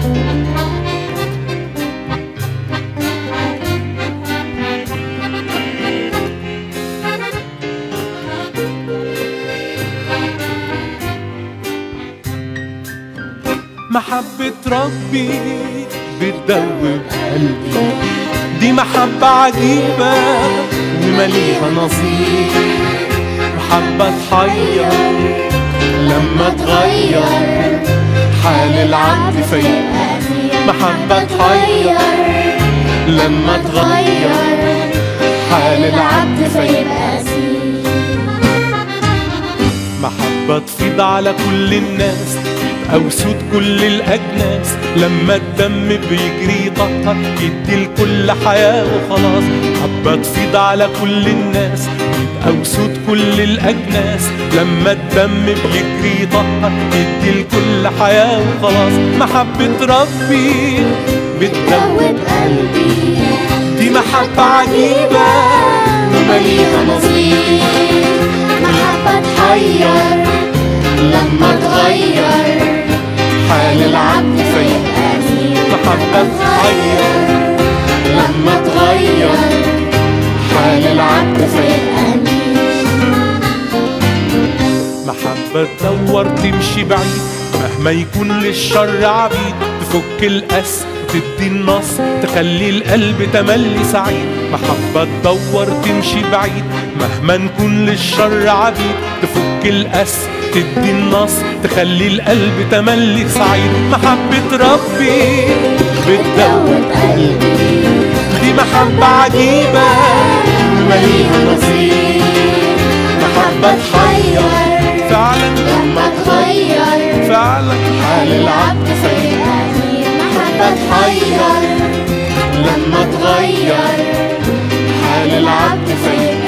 محبة ربي بتدوب قلبي دي محبة عجيبة ومليها نصيب محبة تحير لما تغير حال العبد فيا محبة تحير لما تغير حال العبد فيبقى محبة تفيض على كل الناس أو سود كل الأجناس لما الدم بيجري طهر يدي الكل حياة وخلاص محبة تفيض على كل الناس أو سود كل الأجناس لما الدم بيجري طهر يدي الكل حياة وخلاص محبة ربي بتدوب قلبي دي محبة عجيبة ومليها نصيب محبة تحير لما تغير حال العبد العبد فيا فيبقى محبة تحير لما تغير حال العبد فيا محبة تدور تمشي بعيد مهما يكون للشر عبيد تفك الأس وتدي النصر تخلي القلب تملي سعيد محبة تدور تمشي بعيد مهما نكون للشر عبيد تفك الأس تدي النصر تخلي القلب تملي سعيد محبة ربي بتدوب قلبي دي محبة عجيبة مليها نصيب محبة تحير فعلا لما تغير فعلا حال العبد فيا محبة تحير لما تغير حال العبد فيا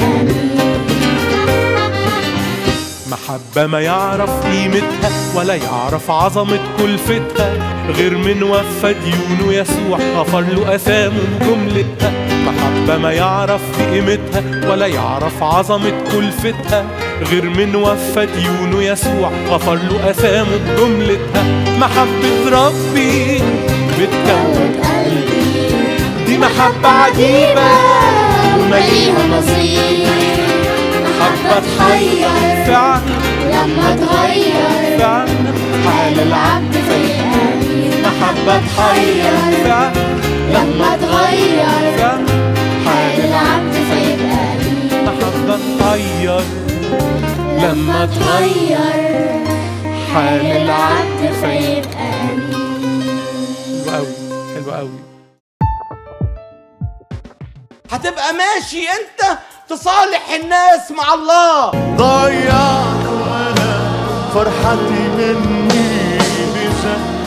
محبة ما يعرف قيمتها ولا يعرف عظمة كلفتها غير من وفى ديونه يسوع غفر له أثامه جملتها محبة ما يعرف قيمتها ولا يعرف عظمة كلفتها غير من وفى ديونه يسوع غفر له أثامه جملتها محبة ربي بتكون قلبي دي محبة عجيبة ومليها نصيب محبة تحير فعلا لما تغير فعلا حال العبد فيا محبة تحير فعلا لما تغير فعلا حال العبد فيبقى محبة تحير لما تغير تغير حال العبد العبد فيا فيبقى حلو قوي حلو قوي هتبقى ماشي انت تصالح الناس مع الله ضيعت وانا فرحتي مني بزهق